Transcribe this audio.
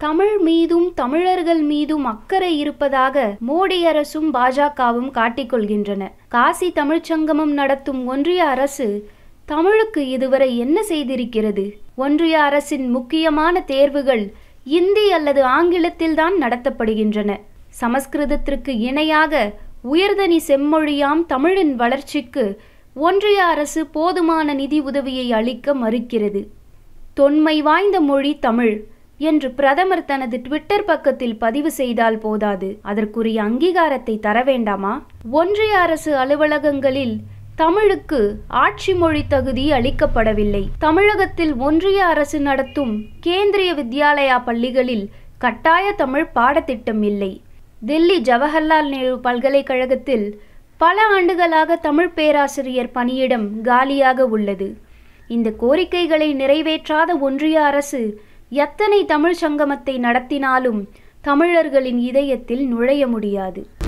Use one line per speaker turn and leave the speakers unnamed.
தமிழ் மீதும் தமிழர்கள் மீதும் அக்கறை இருப்பதாக மோடி அரசும் பாஜகவும் காட்டிக்கொள்கின்றன காசி தமிழ்ச்சங்கமம் நடத்தும் ஒன்றிய அரசு தமிழுக்கு இதுவரை என்ன செய்திருக்கிறது ஒன்றிய அரசின் முக்கியமான தேர்வுகள் இந்தி அல்லது ஆங்கிலத்தில்தான் நடத்தப்படுகின்றன சமஸ்கிருதத்திற்கு இணையாக உயர்தனி செம்மொழியாம் தமிழின் வளர்ச்சிக்கு ஒன்றிய அரசு போதுமான நிதி உதவியை அளிக்க மறுக்கிறது தொன்மை வாய்ந்த மொழி தமிழ் என்று பிரதமர் தனது ட்விட்டர் பக்கத்தில் பதிவு செய்தால் போதாது அதற்குரிய அங்கீகாரத்தை தர வேண்டாமா ஒன்றிய அரசு அலுவலகங்களில் தமிழுக்கு ஆட்சி மொழி தகுதி அளிக்கப்படவில்லை தமிழகத்தில் ஒன்றிய அரசு நடத்தும் கேந்திரிய வித்யாலயா பள்ளிகளில் கட்டாய தமிழ் பாடத்திட்டம் இல்லை தில்லி ஜவஹர்லால் நேரு பல்கலைக்கழகத்தில் பல ஆண்டுகளாக தமிழ் பேராசிரியர் பணியிடம் காலியாக உள்ளது இந்த கோரிக்கைகளை நிறைவேற்றாத ஒன்றிய அரசு எத்தனை தமிழ் சங்கமத்தை நடத்தினாலும் தமிழர்களின் இதயத்தில் நுழைய முடியாது